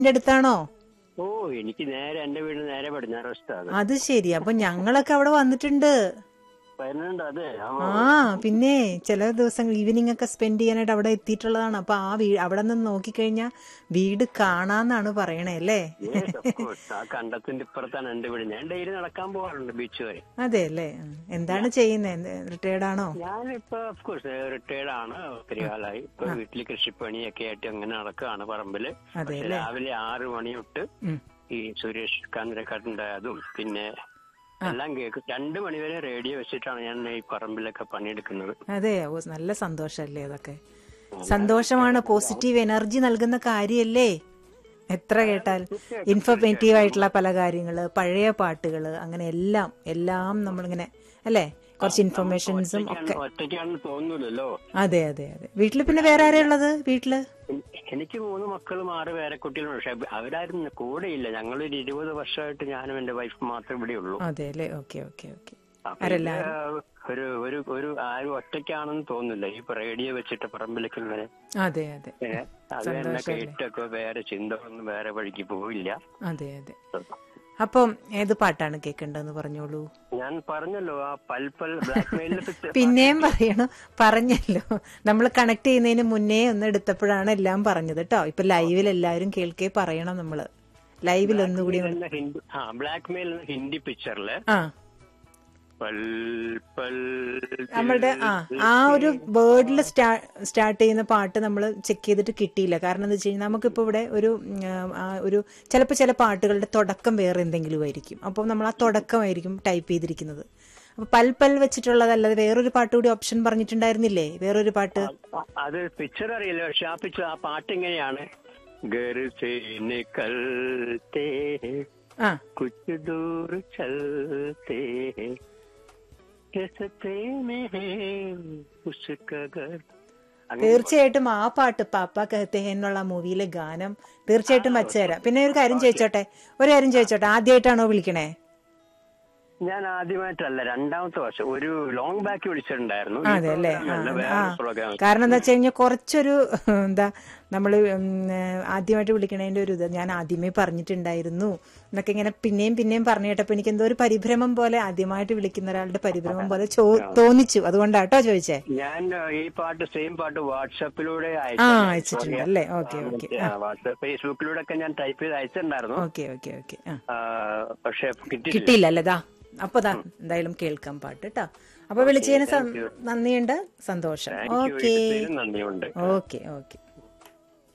എന്റെ അടുത്താണോ ഓ എനിക്ക് നേരെ എന്റെ വീട് നേരെ പടിഞ്ഞാറ് വശത്താണ് അത് ശരി അപ്പൊ ഞങ്ങളൊക്കെ അവിടെ വന്നിട്ടുണ്ട് വരുന്നുണ്ട് അതെ ആ, ആ പിന്നെ ചില ദിവസങ്ങൾ ഈവനിങ് ഒക്കെ സ്പെൻഡ് ചെയ്യാനായിട്ട് അവിടെ എത്തിയിട്ടുള്ളതാണ് അപ്പൊ ആ വീ അവിടെ നിന്ന് നോക്കിക്കഴിഞ്ഞാൽ വീട് കാണാന്നാണ് പറയണേ അല്ലേ yes, of course. ആ കണ്ടത്തിന്റെ ഇപ്പുറത്താണ് എന്റെ വീട് ഞാൻ ഡെയിലി നടക്കാൻ പോകാറുണ്ട് ബീച്ച് വരെ അതെ അല്ലേ ഉം. എന്താണ് ചെയ്യുന്നത് റിട്ടയർഡ് ആണോ ഞാനിപ്പോ ഓഫ് കോഴ്സ് റിട്ടയർഡ് ആണ് ഒത്തിരി കാലമായി ഇപ്പൊ വീട്ടില് കൃഷിപ്പണിയൊക്കെ ആയിട്ട് അങ്ങനെ നടക്കുകയാണ് പറമ്പില് അതെ പക്ഷെ അല്ലേ രാവിലെ ആറ് മണി തൊട്ട് ഉം. ഈ സുരേഷ് കാന്ദ്രക്കാട്ടിന്റെ അതും പിന്നെ എല്ലാം കേൾക്കും രണ്ടു മണിവരെ റേഡിയോ വെച്ചിട്ടാണ് ഞാൻ ഈ പറമ്പിലൊക്കെ പണിയെടുക്കുന്നത് അതെ ഓ നല്ല സന്തോഷല്ലേ അതൊക്കെ സന്തോഷമാണ് പോസിറ്റീവ് എനർജി നൽകുന്ന കാര്യല്ലേ എത്ര കേട്ടാൽ ഇൻഫോർമേറ്റീവ് ആയിട്ടുള്ള പല കാര്യങ്ങള് പഴയ പാട്ടുകള് അങ്ങനെ എല്ലാം എല്ലാം നമ്മളിങ്ങനെ അല്ലേ കുറച്ച് ഇൻഫർമേഷൻസും ഒക്കെ ഒറ്റയ്ക്കാണ്- ഒറ്റയ്ക്കാണെന്ന് തോന്നൂലല്ലോ അതെ അതെ അതെ വീട്ടില് പിന്നെ വേറെ ആരെയാ ഉള്ളത് വീട്ടില് എൻ- എനിക്ക് മൂന്ന് മക്കളും ആറ് പേരെ കുട്ടികളും പക്ഷെ അവരാരും കൂടെയില്ല ഞങ്ങളൊരു ഇരുപത് വർഷമായിട്ട് ഞാനും എന്റെ വൈഫ് മാത്രമേ ഇവിടെ ഉള്ളൂ അതെ അല്ലേ ഓക്കെ ഓക്കെ ഓക്കെ അപ്പൊ ഇത് ഒരു ഒരു ഒരു ആരും ഒറ്റയ്ക്കാണെന്ന് തോന്നില്ല ഈ റേഡിയോ വെച്ചിട്ട് പറമ്പിലേക്ക് ഇങ്ങനെ അതെ അതെ ഏ, അത് തന്നെ കേട്ടൊക്കെ വേറെ ചിന്തകളൊന്നും വേറെ വഴിക്ക് പോയില്ല അതെ അതെ അപ്പം ഏത് പാട്ടാണ് കേൾക്കേണ്ടതെന്ന് പറഞ്ഞോളൂ ഞാൻ പറഞ്ഞല്ലോ ആ പൽപ്പൽ ബ്ലാക്ക് മെയിലിൽ പിന്നെയും പറയണു പറഞ്ഞല്ലോ നമ്മൾ കണക്ട് ചെയ്യുന്നതിന് മുന്നേ ഒന്ന് എടുത്തപ്പോഴാണ് എല്ലാം പറഞ്ഞത് കേട്ടോ ഇപ്പൊ ലൈവിൽ എല്ലാവരും കേൾക്കേ പറയണം നമ്മള് ലൈവിൽ ഒന്നുകൂടി ഒന്ന് ഹിന്ദി ആ ബ്ലാക്ക് മെയിൽ എന്ന ഹിന്ദി പിക്ചറില് ആ പൽ പൽ നമ്മളുടെ ആ ആ ഒരു വേർഡിൽ സ്റ്റാർട്ട് ചെയ്യുന്ന പാട്ട് നമ്മൾ ചെക്ക് ചെയ്തിട്ട് കിട്ടിയില്ല കാരണം എന്താ വെച്ച് കഴിഞ്ഞാൽ നമുക്കിപ്പോൾ ഇവിടെ ഒരു ഉം, ആ, ഒരു ചിലപ്പോൾ ചില പാട്ടുകളുടെ തുടക്കം വേറെ എന്തെങ്കിലും ആയിരിക്കും അപ്പോൾ നമ്മൾ ആ തുടക്കമായിരിക്കും ടൈപ്പ് ചെയ്തിരിക്കുന്നത് അപ്പൊ പൽ പൽ വെച്ചിട്ടുള്ളതല്ലാതെ വേറൊരു പാട്ട് കൂടി ഓപ്ഷൻ പറഞ്ഞിട്ടുണ്ടായിരുന്നില്ലേ വേറൊരു പാട്ട് അത് പിക്ചർ അറിയില്ല പക്ഷെ ആ പിക്ചർ ആ പാട്ട് എങ്ങനെയാണ് घर से निकलते हैं ആ कुछ दूर चलते हैं रस्ते में है उसका घर അങ്ങനെ തീർച്ചയായിട്ടും ആ പാട്ട് പാപ്പ കഹത്തെ എന്നുള്ള മൂവിയിലെ ഗാനം തീർച്ചയായിട്ടും വച്ചുതരാം പിന്നെ ഒരു കാര്യം ചോദിച്ചോട്ടെ ഒരു കാര്യം ചോദിച്ചോട്ടെ ആദ്യമായിട്ടാണോ വിളിക്കണേ ഞാൻ ആദ്യമായിട്ടല്ല രണ്ടാമത്തെ വർഷം ഒരു ലോങ് ബാക്ക് വിളിച്ചിട്ടുണ്ടായിരുന്നു ഈ അതെ അല്ലേ program അല്ല, ആ, വേറൊരു ആ. program. കാരണം എന്താ വെച്ച് കഴിഞ്ഞാൽ കുറച്ചൊരു എന്താ നമ്മൾ ആദ്യമായിട്ട് വിളിക്കണതിന്റെ ഒരു ഇത് ഞാൻ ആദ്യമേ പറഞ്ഞിട്ടുണ്ടായിരുന്നു എന്നൊക്കെ ഇങ്ങനെ പിന്നെയും പിന്നെയും പറഞ്ഞു കേട്ടപ്പോ എനിക്ക് എന്തോ ഒരു പരിഭ്രമം പോലെ ആദ്യമായിട്ട് വിളിക്കുന്ന ഒരാളുടെ പരിഭ്രമം പോലെ ചോ- തോന്നിച്ചു അതുകൊണ്ടാട്ടോ ചോദിച്ചേ ഞാൻ ആ, ഈ പാട്ട് സെയിം പാട്ട് വാട്സപ്പിലൂടെ ആ അയച്ചിട്ടുണ്ട് അല്ലേ ഓക്കെ ഓക്കെ വാട്സപ്പ് ഫേസ്ബുക്കിലൂടെ ഒക്കെ ഞാൻ ടൈപ്പ് ചെയ്ത് അയച്ചിട്ടുണ്ടായിരുന്നു ഓക്കെ ഓക്കെ ഓക്കെ ആ ആ, പക്ഷെ കിട്ടിയില്ല കിട്ടിയില്ല അല്ലേ ദാ അപ്പൊ ദാ എന്തായാലും കേൾക്കാം പാട്ട് കേട്ടോ അപ്പൊ വിളിച്ചതിന് സം- നന്ദിയുണ്ട് സന്തോഷം എനിക്ക് ഓക്കെ വിളിച്ചതിന് നന്ദിയുണ്ട് ഓക്കെ ഓക്കെ